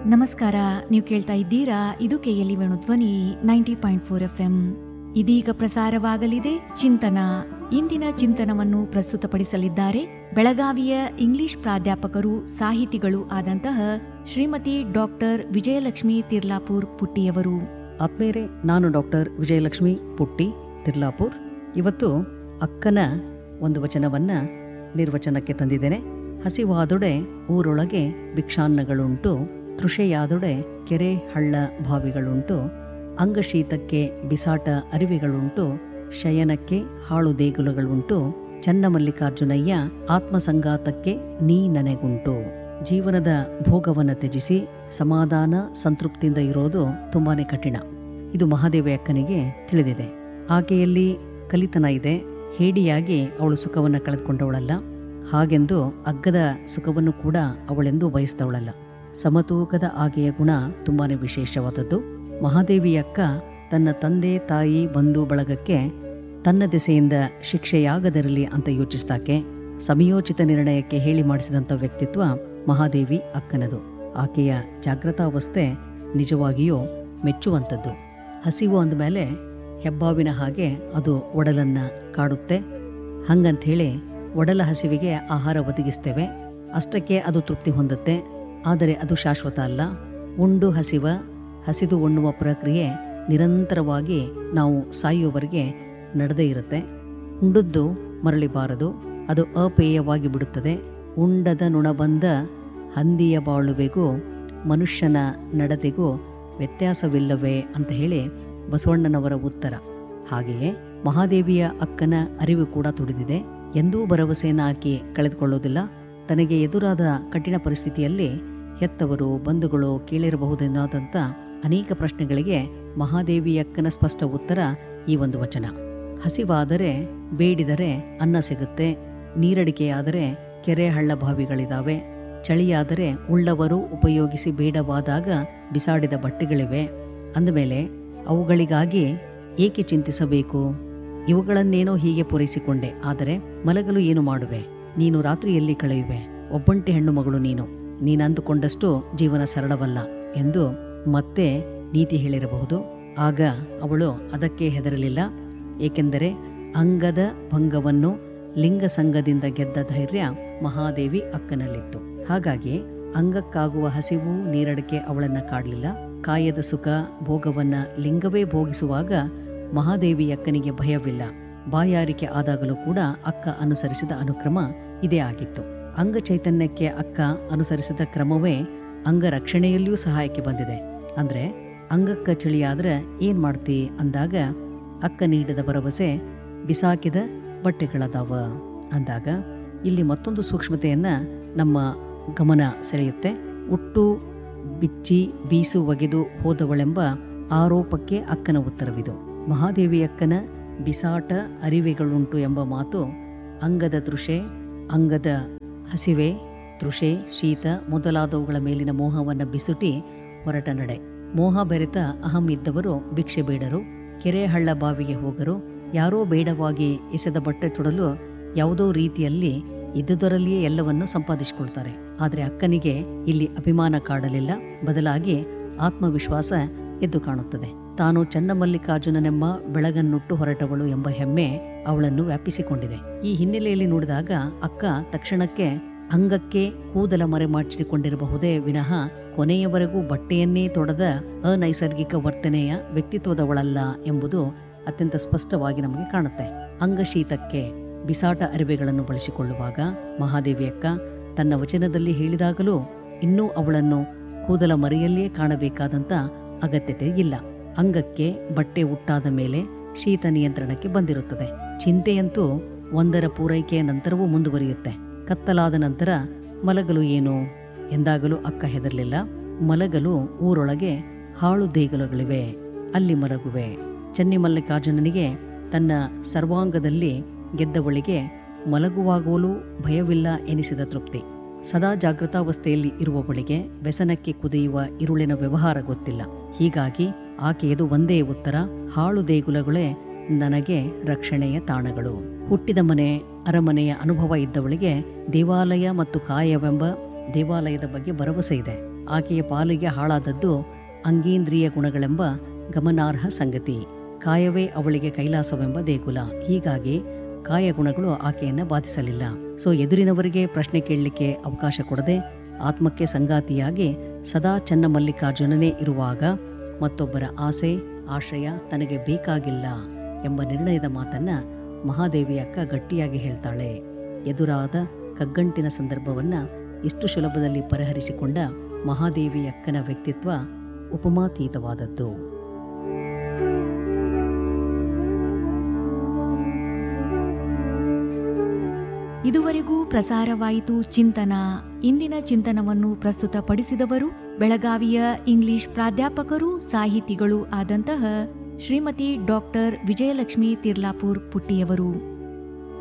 ನಮಸ್ಕಾರ ನೀವು ಕೇಳ್ತಾ ಇದ್ದೀರಾ ಇದು KLE Venu Dhwani ninety point four F M ಇದೀಗ ಪ್ರಸಾರವಾಗಲಿದೆ ಚಿಂತನ ಇಂದಿನ ಚಿಂತನವನ್ನು ಪ್ರಸ್ತುತಪಡಿಸಲಿದ್ದಾರೆ ಬೆಳಗಾವಿಯ ಇಂಗ್ಲಿಷ್ ಪ್ರಾಧ್ಯಾಪಕರು ಸಾಹಿತಿಗಳು ಆದಂತಹ ಶ್ರೀಮತಿ ಡಾಕ್ಟರ್ ವಿಜಯಲಕ್ಷ್ಮಿ ತಿರ್ಲಾಪುರ್ ಪುಟ್ಟಿಯವರು ಆತ್ಮೇರೆ ನಾನು ಡಾಕ್ಟರ್ ವಿಜಯಲಕ್ಷ್ಮಿ ಪುಟ್ಟಿ ತಿರ್ಲಾಪುರ್ ಇವತ್ತು ಅಕ್ಕನ ಒಂದು ವಚನವನ್ನ ನಿರ್ವಚನಕ್ಕೆ ತಂದಿದ್ದೇನೆ ಹಸಿವಾದೊಡೆ ಊರೊಳಗೆ ಭಿಕ್ಷಾನ್ನಗಳುಂಟು ತೃಷೆಯಾದೊಡೆ ಕೆರೆ ಹಳ್ಳ ಬಾವಿಗಳುಂಟು ಅಂಗಶೀತಕ್ಕೆ ಬಿಸಾಟ ಅರಿವಿಗಳುಂಟು ಶಯನಕ್ಕೆ ಹಾಳು ದೇಗುಲಗಳುಂಟು ಚನ್ನಮಲ್ಲಿಕಾರ್ಜುನಯ್ಯ ಆತ್ಮಸಂಗಾತಕ್ಕೆ ನೀ ನನಗುಂಟು ಜೀವನದ ಭೋಗವನ್ನು ತ್ಯಜಿಸಿ ಸಮಾಧಾನ ಸಂತೃಪ್ತಿಯಿಂದ ಇರೋದು ತುಂಬಾನೇ ಕಠಿಣ ಇದು ಮಹಾದೇವಿ ಅಕ್ಕನಿಗೆ ತಿಳಿದಿದೆ ಆಕೆಯಲ್ಲಿ ಕಲಿತನ ಇದೆ ಹೇಡಿಯಾಗಿ ಅವಳು ಸುಖವನ್ನು ಕಳೆದುಕೊಂಡವಳಲ್ಲ ಹಾಗೆಂದು ಅಗ್ಗದ ಸುಖವನ್ನು ಕೂಡ ಅವಳೆಂದೂ ಬಯಸಿದವಳಲ್ಲ ಸಮತೂಕದ ಆಕೆಯ ಗುಣ ತುಂಬಾನೇ ವಿಶೇಷವಾದದ್ದು ಮಹಾದೇವಿ ಅಕ್ಕ ತನ್ನ ತಂದೆ ತಾಯಿ ಬಂಧು ಬಳಗಕ್ಕೆ ತನ್ನ ದೆಸೆಯಿಂದ ಶಿಕ್ಷೆಯಾಗದಿರಲಿ ಅಂತ ಯೋಚಿಸ್ತಾಕೆ ಸಮಯೋಚಿತ ನಿರ್ಣಯಕ್ಕೆ ಹೇಳಿ ಮಾಡಿಸಿದಂಥ ವ್ಯಕ್ತಿತ್ವ ಮಹಾದೇವಿ ಅಕ್ಕನದು ಆಕೆಯ ಜಾಗೃತಾವಸ್ಥೆ ನಿಜವಾಗಿಯೂ ಮೆಚ್ಚುವಂಥದ್ದು ಹಸಿವು ಅಂದಮೇಲೆ ಹೆಬ್ಬಾವಿನ ಹಾಗೆ ಅದು ಒಡಲನ್ನ ಕಾಡುತ್ತೆ ಹಂಗಂಥೇಳಿ ಒಡಲ ಹಸಿವಿಗೆ ಆಹಾರ ಒದಗಿಸ್ತೇವೆ ಅಷ್ಟಕ್ಕೆ ಅದು ತೃಪ್ತಿ ಹೊಂದುತ್ತೆ ಆದರೆ ಅದು ಶಾಶ್ವತ ಅಲ್ಲ ಉಂಡು ಹಸಿವ ಹಸಿದು ಉಣ್ಣುವ ಪ್ರಕ್ರಿಯೆ ನಿರಂತರವಾಗಿ ನಾವು ಸಾಯುವವರೆಗೆ ನಡೆದೇ ಇರುತ್ತೆ ಉಂಡದ್ದು ಮರಳಿಬಾರದು ಅದು ಅಪೇಯವಾಗಿ ಬಿಡುತ್ತದೆ ಉಂಡದ ನುಣಬಂದ ಹಂದಿಯ ಬಾಳುವೆಗೂ ಮನುಷ್ಯನ ನಡತೆಗೂ ವ್ಯತ್ಯಾಸವಿಲ್ಲವೇ ಅಂತ ಹೇಳಿ ಬಸವಣ್ಣನವರ ಉತ್ತರ ಹಾಗೆಯೇ ಮಹಾದೇವಿಯ ಅಕ್ಕನ ಅರಿವು ಕೂಡ ತುಡಿದಿದೆ ಎಂದೂ ಭರವಸೆಯನ್ನು ಆಕೆ ಕಳೆದುಕೊಳ್ಳೋದಿಲ್ಲ ತನಗೆ ಎದುರಾದ ಕಠಿಣ ಪರಿಸ್ಥಿತಿಯಲ್ಲಿ ಹೆತ್ತವರು ಬಂಧುಗಳು ಕೇಳಿರಬಹುದೆನ್ನಾದಂಥ ಅನೇಕ ಪ್ರಶ್ನೆಗಳಿಗೆ ಮಹಾದೇವಿ ಅಕ್ಕನ ಸ್ಪಷ್ಟ ಉತ್ತರ ಈ ಒಂದು ವಚನ ಹಸಿವಾದರೆ ಬೇಡಿದರೆ ಅನ್ನ ಸಿಗುತ್ತೆ ನೀರಡಿಕೆಯಾದರೆ ಕೆರೆ ಹಳ್ಳ ಬಾವಿಗಳಿದಾವೆ ಚಳಿಯಾದರೆ ಉಳ್ಳವರು ಉಪಯೋಗಿಸಿ ಬೇಡವಾದಾಗ ಬಿಸಾಡಿದ ಬಟ್ಟೆಗಳಿವೆ ಅಂದಮೇಲೆ ಅವುಗಳಿಗಾಗಿ ಏಕೆ ಚಿಂತಿಸಬೇಕು ಇವುಗಳನ್ನೇನೋ ಹೀಗೆ ಪೂರೈಸಿಕೊಂಡೆ ಆದರೆ ಮಲಗಲು ಏನು ಮಾಡುವೆ ನೀನು ರಾತ್ರಿಯಲ್ಲಿ ಕಳೆಯುವೆ ಒಬ್ಬಂಟಿ ಹೆಣ್ಣು ಮಗಳು ನೀನು ನೀನಂದುಕೊಂಡಷ್ಟು ಜೀವನ ಸರಳವಲ್ಲ ಎಂದು ಮತ್ತೆ ನೀತಿ ಹೇಳಿರಬಹುದು ಆಗ ಅವಳು ಅದಕ್ಕೆ ಹೆದರಲಿಲ್ಲ ಏಕೆಂದರೆ ಅಂಗದ ಭಂಗವನ್ನು ಲಿಂಗ ಸಂಘದಿಂದ ಗೆದ್ದ ಧೈರ್ಯ ಮಹಾದೇವಿ ಅಕ್ಕನಲ್ಲಿತ್ತು ಹಾಗಾಗಿ ಅಂಗಕ್ಕಾಗುವ ಹಸಿವು ನೀರಡಿಕೆ ಅವಳನ್ನ ಕಾಡಲಿಲ್ಲ ಕಾಯದ ಸುಖ ಭೋಗವನ್ನ ಲಿಂಗವೇ ಭೋಗಿಸುವಾಗ ಮಹಾದೇವಿ ಅಕ್ಕನಿಗೆ ಭಯವಿಲ್ಲ ಬಾಯಾರಿಕೆ ಆದಾಗಲೂ ಕೂಡ ಅಕ್ಕ ಅನುಸರಿಸಿದ ಅನುಕ್ರಮ ಇದೇ ಆಗಿತ್ತು ಅಂಗ ಚೈತನ್ಯಕ್ಕೆ ಅಕ್ಕ ಅನುಸರಿಸಿದ ಕ್ರಮವೇ ಅಂಗ ರಕ್ಷಣೆಯಲ್ಲಿಯೂ ಸಹಾಯಕ್ಕೆ ಬಂದಿದೆ ಅಂದ್ರೆ ಅಂಗಕ್ಕ ಚಳಿಯಾದ್ರೆ ಏನ್ ಮಾಡ್ತಿ ಅಂದಾಗ ಅಕ್ಕ ನೀಡಿದ ಭರವಸೆ ಬಿಸಾಕಿದ ಬಟ್ಟೆಗಳದಾವ ಅಂದಾಗ ಇಲ್ಲಿ ಮತ್ತೊಂದು ಸೂಕ್ಷ್ಮತೆಯನ್ನ ನಮ್ಮ ಗಮನ ಸೆಳೆಯುತ್ತೆ ಉಟ್ಟು ಬಿಚ್ಚಿ ಬೀಸು ಒಗೆದು ಹೋದವಳೆಂಬ ಆರೋಪಕ್ಕೆ ಅಕ್ಕನ ಉತ್ತರವಿದು ಮಹಾದೇವಿ ಅಕ್ಕನ ಬಿಸಾಟ ಅರಿವೆಗಳುಂಟು ಎಂಬ ಮಾತು ಅಂಗದ ತೃಷೆ ಅಂಗದ ಹಸಿವೆ ತೃಷೆ ಶೀತ ಮೊದಲಾದವುಗಳ ಮೇಲಿನ ಮೋಹವನ್ನು ಬಿಸುಟಿ ಹೊರಟ ನಡೆ ಮೋಹ ಬೆರೆತ ಅಹಂ ಇದ್ದವರು ಭಿಕ್ಷೆ ಬೇಡರು ಕೆರೆ ಹಳ್ಳ ಬಾವಿಗೆ ಹೋಗರು ಯಾರೋ ಬೇಡವಾಗಿ ಎಸೆದ ಬಟ್ಟೆ ತೊಡಲು ಯಾವುದೋ ರೀತಿಯಲ್ಲಿ ಇದ್ದುದರಲ್ಲಿಯೇ ಎಲ್ಲವನ್ನು ಸಂಪಾದಿಸಿಕೊಳ್ತಾರೆ ಆದರೆ ಅಕ್ಕನಿಗೆ ಇಲ್ಲಿ ಅಭಿಮಾನ ಕಾಡಲಿಲ್ಲ ಬದಲಾಗಿ ಆತ್ಮವಿಶ್ವಾಸ ಎದ್ದು ಕಾಣುತ್ತದೆ ತಾನು ಚನ್ನಮಲ್ಲಿಕಾರ್ಜುನನೆಂಬ ಬೆಳಗನ್ನುಟ್ಟು ಹೊರಟವಳು ಎಂಬ ಹೆಮ್ಮೆ ಅವಳನ್ನು ವ್ಯಾಪಿಸಿಕೊಂಡಿದೆ ಈ ಹಿನ್ನೆಲೆಯಲ್ಲಿ ನೋಡಿದಾಗ ಅಕ್ಕ ತಕ್ಷಣಕ್ಕೆ ಅಂಗಕ್ಕೆ ಕೂದಲ ಮರೆಮಾಚಿಕೊಂಡಿರಬಹುದೇ ವಿನಃ ಕೊನೆಯವರೆಗೂ ಬಟ್ಟೆಯನ್ನೇ ತೊಡದ ಅನೈಸರ್ಗಿಕ ವರ್ತನೆಯ ವ್ಯಕ್ತಿತ್ವದವಳಲ್ಲ ಎಂಬುದು ಅತ್ಯಂತ ಸ್ಪಷ್ಟವಾಗಿ ನಮಗೆ ಕಾಣುತ್ತೆ ಅಂಗಶೀತಕ್ಕೆ ಬಿಸಾಟ ಅರಿವೆಗಳನ್ನು ಬಳಸಿಕೊಳ್ಳುವಾಗ ಮಹಾದೇವಿ ಅಕ್ಕ ತನ್ನ ವಚನದಲ್ಲಿ ಹೇಳಿದಾಗಲೂ ಇನ್ನೂ ಅವಳನ್ನು ಕೂದಲ ಮರೆಯಲ್ಲಿಯೇ ಕಾಣಬೇಕಾದಂತ ಅಗತ್ಯತೆ ಇಲ್ಲ ಅಂಗಕ್ಕೆ ಬಟ್ಟೆ ಉಟ್ಟಾದ ಮೇಲೆ ಶೀತ ನಿಯಂತ್ರಣಕ್ಕೆ ಬಂದಿರುತ್ತದೆ ಚಿಂತೆಯಂತೂ ಒಂದರ ಪೂರೈಕೆಯ ನಂತರವೂ ಮುಂದುವರಿಯುತ್ತೆ ಕತ್ತಲಾದ ನಂತರ ಮಲಗಲು ಏನು ಎಂದಾಗಲೂ ಅಕ್ಕ ಹೆದರಲಿಲ್ಲ ಮಲಗಲು ಊರೊಳಗೆ ಹಾಳು ದೇಗುಲಗಳಿವೆ ಅಲ್ಲಿ ಮಲಗುವೆ ಚೆನ್ನಿಮಲ್ಲಿಕಾರ್ಜುನನಿಗೆ ತನ್ನ ಸರ್ವಾಂಗದಲ್ಲಿ ಗೆದ್ದವಳಿಗೆ ಮಲಗುವಾಗಲೂ ಭಯವಿಲ್ಲ ಎನಿಸಿದ ತೃಪ್ತಿ ಸದಾ ಜಾಗೃತಾವಸ್ಥೆಯಲ್ಲಿ ಇರುವವಳಿಗೆ ವ್ಯಸನಕ್ಕೆ ಕುದಿಯುವ ಇರುಳಿನ ವ್ಯವಹಾರ ಗೊತ್ತಿಲ್ಲ ಹೀಗಾಗಿ ಆಕೆಯದು ಒಂದೇ ಉತ್ತರ ಹಾಳು ದೇಗುಲಗಳೇ ನನಗೆ ರಕ್ಷಣೆಯ ತಾಣಗಳು ಹುಟ್ಟಿದ ಮನೆ ಅರಮನೆಯ ಅನುಭವ ಇದ್ದವಳಿಗೆ ದೇವಾಲಯ ಮತ್ತು ಕಾಯವೆಂಬ ದೇವಾಲಯದ ಬಗ್ಗೆ ಭರವಸೆ ಇದೆ ಆಕೆಯ ಪಾಲಿಗೆ ಹಾಳಾದದ್ದು ಅಂಗೇಂದ್ರಿಯ ಗುಣಗಳೆಂಬ ಗಮನಾರ್ಹ ಸಂಗತಿ ಕಾಯವೇ ಅವಳಿಗೆ ಕೈಲಾಸವೆಂಬ ದೇಗುಲ ಹೀಗಾಗಿ ಕಾಯ ಗುಣಗಳು ಆಕೆಯನ್ನ ಬಾಧಿಸಲಿಲ್ಲ ಸೊ ಎದುರಿನವರಿಗೆ ಪ್ರಶ್ನೆ ಕೇಳಲಿಕ್ಕೆ ಅವಕಾಶ ಕೊಡದೆ ಆತ್ಮಕ್ಕೆ ಸಂಗಾತಿಯಾಗಿ ಸದಾ ಚನ್ನಮಲ್ಲಿಕಾರ್ಜುನನೇ ಇರುವಾಗ ಮತ್ತೊಬ್ಬರ ಆಸೆ ಆಶ್ರಯ ತನಗೆ ಬೇಕಾಗಿಲ್ಲ ಎಂಬ ನಿರ್ಣಯದ ಮಾತನ್ನ ಮಹಾದೇವಿ ಅಕ್ಕ ಗಟ್ಟಿಯಾಗಿ ಹೇಳ್ತಾಳೆ ಎದುರಾದ ಕಗ್ಗಂಟಿನ ಸಂದರ್ಭವನ್ನ ಇಷ್ಟು ಸುಲಭದಲ್ಲಿ ಪರಿಹರಿಸಿಕೊಂಡ ಮಹಾದೇವಿ ಅಕ್ಕನ ವ್ಯಕ್ತಿತ್ವ ಉಪಮಾತೀತವಾದದ್ದು ಇದುವರೆಗೂ ಪ್ರಸಾರವಾಯಿತು ಚಿಂತನ ಇಂದಿನ ಚಿಂತನವನ್ನು ಪ್ರಸ್ತುತಪಡಿಸಿದವರು ಬೆಳಗಾವಿಯ ಇಂಗ್ಲಿಷ್ ಪ್ರಾಧ್ಯಾಪಕರು ಸಾಹಿತಿಗಳು ಆದಂತಹ ಶ್ರೀಮತಿ ಡಾಕ್ಟರ್ ವಿಜಯಲಕ್ಷ್ಮಿ ತಿರ್ಲಾಪುರ್ ಪುಟ್ಟಿಯವರು